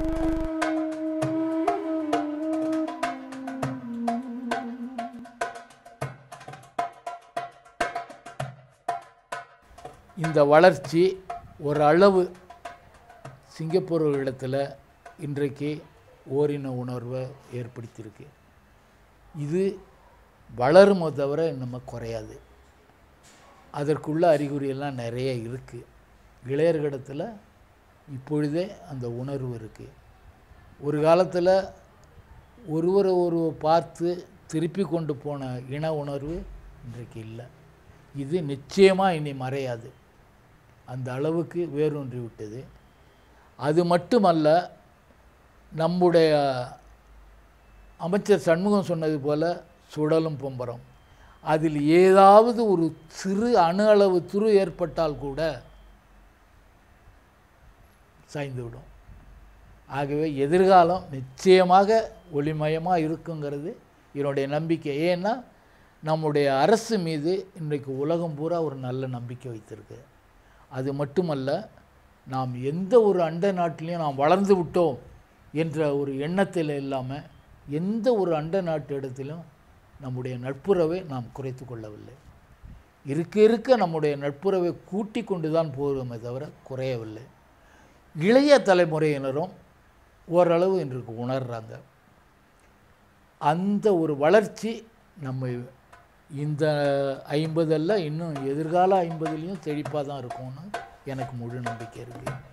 இந்த வளர்ச்சி ஒரு அளவு சிங்கப்பூர் இடத்துல இன்றைக்கு ஓரின உணர்வை ஏற்படுத்தியிருக்கு இது வளருமோ தவிர நம்ம குறையாது அதற்குள்ள அறிகுறியெல்லாம் நிறைய இருக்குது இளையர்களிடத்தில் இப்பொழுதே அந்த உணர்வு இருக்குது ஒரு காலத்தில் ஒருவரை ஒருவர் பார்த்து திருப்பி கொண்டு போன இன உணர்வு இன்றைக்கு இல்லை இது நிச்சயமாக இனி மறையாது அந்த அளவுக்கு வேரூன்றி விட்டது அது மட்டுமல்ல நம்முடைய அமைச்சர் சண்முகம் சொன்னது போல சுடலும் பொம்பரம் அதில் ஏதாவது ஒரு சிறு அணு அளவு துரு ஏற்பட்டால் கூட சாய்ந்துவிடும் ஆகவே எதிர்காலம் நிச்சயமாக ஒளிமயமாக இருக்குங்கிறது என்னுடைய நம்பிக்கை ஏன்னா நம்முடைய அரசு மீது இன்றைக்கு உலகம் பூரா ஒரு நல்ல நம்பிக்கை வைத்திருக்கு அது மட்டுமல்ல நாம் எந்த ஒரு அண்ட நாட்டிலையும் நாம் வளர்ந்து விட்டோம் என்ற ஒரு எண்ணத்தில் இல்லாமல் எந்த ஒரு அண்ட நாட்டு இடத்திலும் நம்முடைய நட்புறவை நாம் குறைத்து கொள்ளவில்லை இருக்க இருக்க நம்முடைய நட்புறவை கூட்டி கொண்டு தான் போகிறோமே தவிர குறையவில்லை இளைய தலைமுறையினரும் ஓரளவு இன்றைக்கு உணர்றாங்க அந்த ஒரு வளர்ச்சி நம்ம இந்த ஐம்பதல்ல இன்னும் எதிர்கால ஐம்பதுலேயும் செழிப்பாக தான் இருக்கும்னு எனக்கு முழு நம்பிக்கை இருக்குது